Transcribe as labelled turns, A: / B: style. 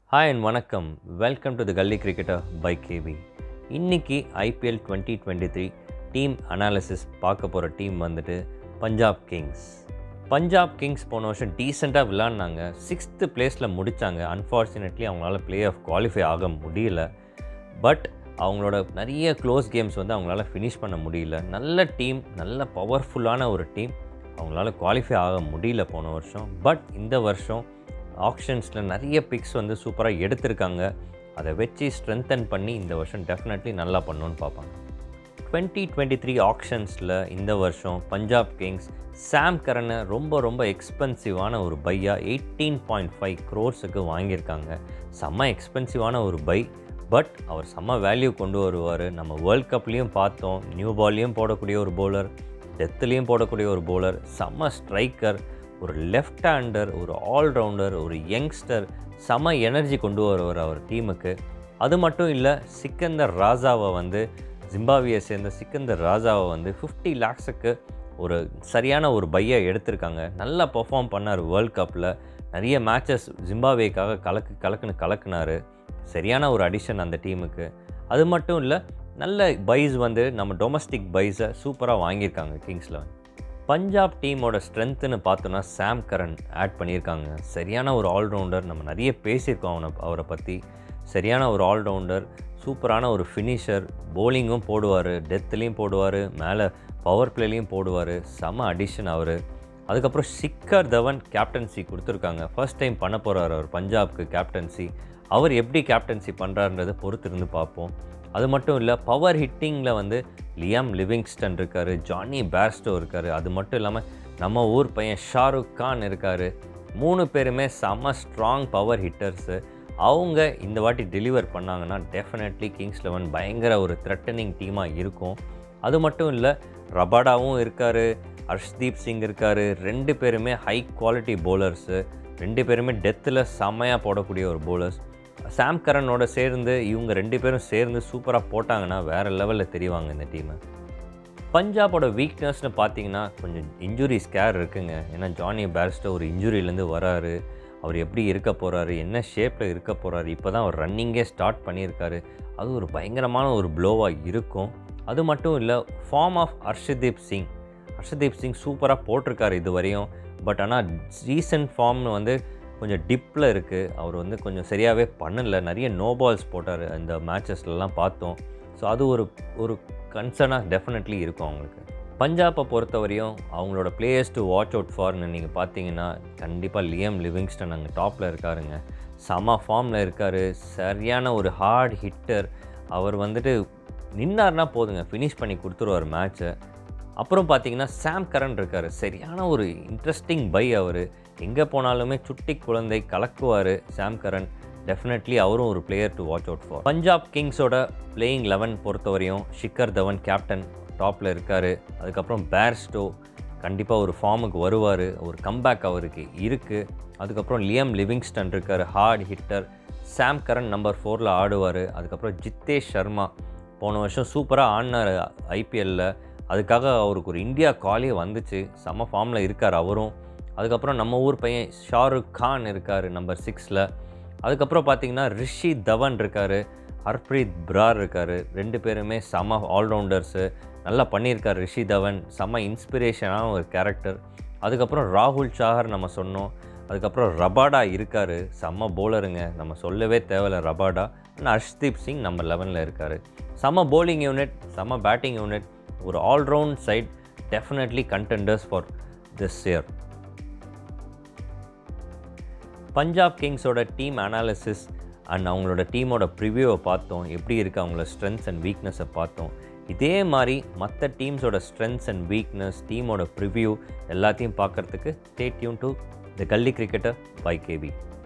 A: hi and வணக்கம் welcome to the gully cricketer by KV இன்னைக்கு IPL twenty twenty three team analysis பார்க்க போகிற team வந்துட்டு Punjab Kings Punjab Kings போன வருஷம் டீசெண்டாக விளாட்னாங்க சிக்ஸ்த்து பிளேஸில் முடித்தாங்க அன்ஃபார்ச்சுனேட்லி அவங்களால ப்ளே ஆஃப் குவாலிஃபை ஆக முடியல பட் அவங்களோட நிறைய க்ளோஸ் கேம்ஸ் வந்து அவங்களால ஃபினிஷ் பண்ண முடியல நல்ல டீம் நல்ல பவர்ஃபுல்லான ஒரு டீம் அவங்களால குவாலிஃபை ஆக முடியல போன வருஷம் பட் இந்த வருஷம் ஆப்ஷன்ஸில் நிறைய பிக்ஸ் வந்து சூப்பராக எடுத்திருக்காங்க அதை வச்சு ஸ்ட்ரென்தன் பண்ணி இந்த வருஷம் டெஃபினெட்லி நல்லா பண்ணணும்னு பார்ப்பாங்க டுவெண்ட்டி டுவெண்ட்டி த்ரீ ஆப்ஷன்ஸில் இந்த வருஷம் பஞ்சாப் கிங்ஸ் சாம் கரனை ரொம்ப ரொம்ப எக்ஸ்பென்சிவான ஒரு பையா எயிட்டீன் பாயிண்ட் ஃபைவ் க்ரோர்ஸுக்கு வாங்கியிருக்காங்க செம்ம எக்ஸ்பென்சிவான ஒரு பை பட் அவர் செம்ம வேல்யூ கொண்டு வருவார் நம்ம வேர்ல்ட் கப்லேயும் பார்த்தோம் நியூ பால்லையும் போடக்கூடிய ஒரு பவுலர் டெத்துலேயும் போடக்கூடிய ஒரு பவுலர் செம்ம ஸ்ட்ரைக்கர் ஒரு லெஃப்ட் ஹேண்டர் ஒரு ஆல்ரவுண்டர் ஒரு யங்ஸ்டர் செம எனர்ஜி கொண்டு வருவார் அவர் டீமுக்கு அது மட்டும் இல்லை சிக்கந்தர் ராஜாவை வந்து ஜிம்பாவியை சேர்ந்த சிக்கந்தர் ராஜாவை வந்து ஃபிஃப்டி லேக்ஸுக்கு ஒரு சரியான ஒரு பையை எடுத்திருக்காங்க நல்லா பெர்ஃபார்ம் பண்ணார் வேர்ல்ட் கப்பில் நிறைய மேட்சஸ் ஜிம்பாவேக்காக கலக்கு கலக்குன்னு கலக்குனார் சரியான ஒரு அடிஷன் அந்த டீமுக்கு அது மட்டும் இல்லை நல்ல பைஸ் வந்து நம்ம டொமஸ்டிக் பைஸை சூப்பராக வாங்கியிருக்காங்க கிங்ஸ் லெவன் பஞ்சாப் டீமோட ஸ்ட்ரென்த்துன்னு பார்த்தோன்னா சாம் கரன் ஆட் பண்ணியிருக்காங்க சரியான ஒரு ஆல்ரவுண்டர் நம்ம நிறைய பேசியிருக்கோம் அவனை அவரை பற்றி சரியான ஒரு ஆல்ரவுண்டர் சூப்பரான ஒரு ஃபினிஷர் போலிங்கும் போடுவார் டெத்துலேயும் போடுவார் மேலே பவர் பிளேலையும் போடுவார் செம அடிஷன் அவர் அதுக்கப்புறம் சிக்கர் தவன் கேப்டன்சி கொடுத்துருக்காங்க ஃபர்ஸ்ட் டைம் பண்ண போகிறார் அவர் பஞ்சாப்க்கு கேப்டன்சி அவர் எப்படி கேப்டன்சி பண்ணுறாருன்றதை பொறுத்து இருந்து பார்ப்போம் அது மட்டும் இல்லை பவர் ஹிட்டிங்கில் வந்து லியாம் லிவிங்ஸ்டன் இருக்கார் ஜானி பேர்ஸ்டோ இருக்கார் அது மட்டும் இல்லாமல் நம்ம ஊர் பையன் ஷாருக் கான் இருக்கார் மூணு பேருமே செம்ம ஸ்ட்ராங் பவர் ஹிட்டர்ஸு அவங்க இந்த வாட்டி டெலிவர் பண்ணாங்கன்னா டெஃபினெட்லி கிங்ஸ் லெவன் பயங்கர ஒரு த்ரெட்டனிங் டீமாக இருக்கும் அது மட்டும் இல்லை ரபாடாவும் இருக்கார் ஹர்ஷ்தீப் சிங் இருக்கார் ரெண்டு பேருமே ஹை குவாலிட்டி பவுலர்ஸு ரெண்டு பேருமே டெத்தில் செம்மையாக போடக்கூடிய ஒரு பவுலர்ஸ் சாம் கரனோட சேர்ந்து இவங்க ரெண்டு பேரும் சேர்ந்து சூப்பராக போட்டாங்கன்னா வேறு லெவலில் தெரிவாங்க இந்த டீமை பஞ்சாபோட வீக்னஸ்னு பார்த்தீங்கன்னா கொஞ்சம் இன்ஜுரி ஸ்கேர் இருக்குங்க ஏன்னா ஜானி பேர்ஸ்டோ ஒரு இன்ஜுரியிலேருந்து வராரு அவர் எப்படி இருக்க போகிறாரு என்ன ஷேப்பில் இருக்க போகிறாரு இப்போ தான் அவர் ரன்னிங்கே ஸ்டார்ட் பண்ணியிருக்காரு அது ஒரு பயங்கரமான ஒரு ப்ளோவாக இருக்கும் அது மட்டும் இல்லை ஃபார்ம் ஆஃப் ஹர்ஷதீப் சிங் ஹர்ஷதீப் சிங் சூப்பராக போட்டிருக்காரு இது வரையும் பட் ஆனால் ரீசன்ட் ஃபார்ம் வந்து கொஞ்சம் டிப்பில் இருக்குது அவர் வந்து கொஞ்சம் சரியாகவே பண்ணல நிறைய நோ பால்ஸ் போட்டார் இந்த மேட்சஸ்லலாம் பார்த்தோம் ஸோ அது ஒரு ஒரு கன்சர்னாக டெஃபினெட்லி இருக்கும் அவங்களுக்கு பஞ்சாப்பை பொறுத்தவரையும் அவங்களோட பிளேயர்ஸ் டு வாட்ச் அவுட் ஃபார்னு நீங்கள் பார்த்தீங்கன்னா கண்டிப்பாக லியம் லிவிங்ஸ்டன் அங்கே டாப்பில் இருக்காருங்க செம ஃபார்மில் இருக்கார் சரியான ஒரு ஹார்ட் ஹிட்டர் அவர் வந்துட்டு நின்னார்னா போதுங்க ஃபினிஷ் பண்ணி கொடுத்துருவார் மேட்ச்சை அப்புறம் பார்த்தீங்கன்னா சாம் கரன் இருக்கார் சரியான ஒரு இன்ட்ரெஸ்டிங் பை அவர் எங்கே போனாலுமே சுட்டி குழந்தை கலக்குவார் சாம் கரன் டெஃபினெட்லி அவரும் ஒரு player to watch out for Punjab கிங்ஸோட பிளேயிங் லெவன் பொறுத்தவரையும் ஷிக்கர் தவன் கேப்டன் டாப்பில் இருக்கார் அதுக்கப்புறம் பேர்ஸ்டோ கண்டிப்பாக ஒரு ஃபார்முக்கு வருவார் ஒரு கம்பேக் அவருக்கு இருக்குது அதுக்கப்புறம் லியம் லிவிங்ஸ்டன் இருக்கார் hard hitter Sam Curran number ஃபோரில் ஆடுவார் அதுக்கப்புறம் ஜித்தேஷ் சர்மா போன வருஷம் சூப்பராக ஆடினார் ஐபிஎல்லில் அதுக்காக அவருக்கு ஒரு இந்தியா காலே வந்துச்சு செம்ம ஃபார்மில் இருக்கார் அவரும் அதுக்கப்புறம் நம்ம ஊர் பையன் ஷாருக் கான் இருக்கார் நம்பர் சிக்ஸில் அதுக்கப்புறம் பார்த்தீங்கன்னா ரிஷி தவன் இருக்கார் ஹர்ப்ரீத் பிரார் இருக்கார் ரெண்டு பேருமே செம்ம ஆல்ரவுண்டர்ஸு நல்லா பண்ணியிருக்கார் ரிஷி தவன் செம்ம இன்ஸ்பிரேஷனான ஒரு கேரக்டர் அதுக்கப்புறம் ராகுல் சாகர் நம்ம சொன்னோம் அதுக்கப்புறம் ரபாடா இருக்கார் செம்ம போலருங்க நம்ம சொல்லவே தேவையில்ல ரபாடா ஆனால் ஹர்ஷ்தீப் சிங் நம்ம லெவனில் இருக்கார் செம்ம போலிங் யூனிட் செம்ம பேட்டிங் யூனிட் ஒரு allround side definitely contenders for this year Punjab கிங்ஸோட டீம் அனாலிசிஸ் அண்ட் அவங்களோட டீமோட ப்ரிவியூவை பார்த்தோம் எப்படி இருக்குது அவங்களோட ஸ்ட்ரென்த்ஸ் அண்ட் வீக்னஸை பார்த்தோம் இதே மாதிரி மற்ற டீம்ஸோட ஸ்ட்ரென்த்ஸ் அண்ட் வீக்னஸ் டீமோட ப்ரிவ்யூ எல்லாத்தையும் பார்க்குறதுக்கு stay tuned to the gully cricketer by KP